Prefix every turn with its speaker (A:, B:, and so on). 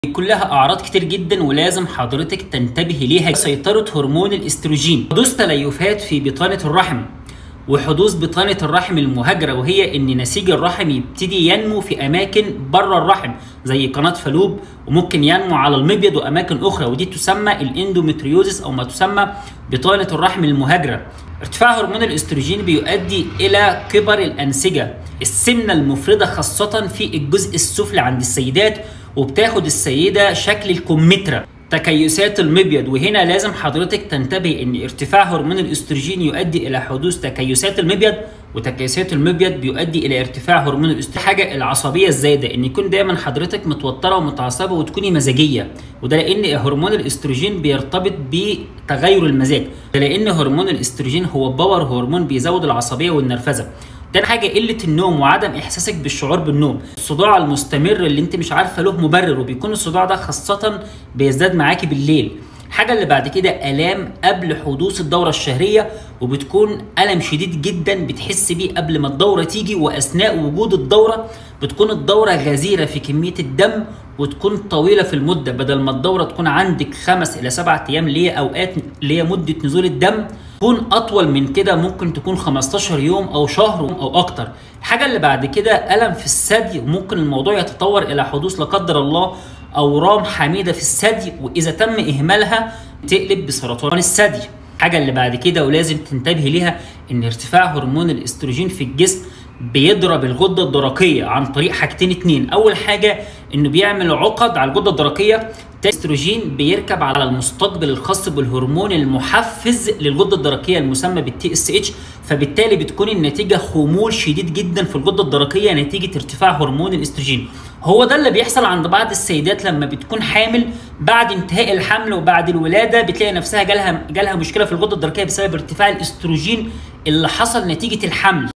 A: كلها اعراض كتير جدا ولازم حضرتك تنتبهي ليها سيطره هرمون الاستروجين حدوث تليفات في بطانه الرحم وحدوث بطانه الرحم المهاجره وهي ان نسيج الرحم يبتدي ينمو في اماكن بره الرحم زي قناه فالوب وممكن ينمو على المبيض واماكن اخرى ودي تسمى الاندومتريوزس او ما تسمى بطانه الرحم المهاجره ارتفاع هرمون الاستروجين بيؤدي الى كبر الانسجه السمنه المفرده خاصه في الجزء السفلي عند السيدات وبتاخد السيده شكل الكمثرى تكيسات المبيض وهنا لازم حضرتك تنتبه ان ارتفاع هرمون الاستروجين يؤدي الى حدوث تكيسات المبيض وتكيسات المبيض بيؤدي الى ارتفاع هرمون الاستروجين حاجه العصبيه الزايده ان يكون دايما حضرتك متوتره ومتعصبه وتكوني مزاجيه وده لان هرمون الاستروجين بيرتبط بتغير المزاج ده لان هرمون الاستروجين هو باور هرمون بيزود العصبيه والنرفزه تاني حاجه قله النوم وعدم احساسك بالشعور بالنوم الصداع المستمر اللي انت مش عارفه له مبرر وبيكون الصداع ده خاصه بيزداد معاكي بالليل الحاجة اللي بعد كده آلام قبل حدوث الدورة الشهرية وبتكون ألم شديد جدا بتحس بيه قبل ما الدورة تيجي وأثناء وجود الدورة بتكون الدورة غزيرة في كمية الدم وتكون طويلة في المدة بدل ما الدورة تكون عندك خمس إلى سبعة أيام اللي هي أوقات اللي هي مدة نزول الدم تكون أطول من كده ممكن تكون 15 يوم أو شهر أو أكتر الحاجة اللي بعد كده ألم في الثدي وممكن الموضوع يتطور إلى حدوث لا قدر الله اورام حميده في الثدي واذا تم اهمالها تقلب بسرطان الثدي الحاجه اللي بعد كده ولازم تنتبهي ليها ان ارتفاع هرمون الاستروجين في الجسم بيضرب الغده الدرقيه عن طريق حاجتين اتنين اول حاجه انه بيعمل عقد على الغده الدرقيه الاستروجين بيركب على المستقبل الخاص بالهرمون المحفز للغده الدرقيه المسمى بالتي اس اتش فبالتالي بتكون النتيجه خمول شديد جدا في الغده الدرقيه نتيجه ارتفاع هرمون الاستروجين هو ده اللي بيحصل عند بعض السيدات لما بتكون حامل بعد انتهاء الحمل وبعد الولاده بتلاقي نفسها جالها جالها مشكله في الغده الدرقيه بسبب ارتفاع الاستروجين اللي حصل نتيجه الحمل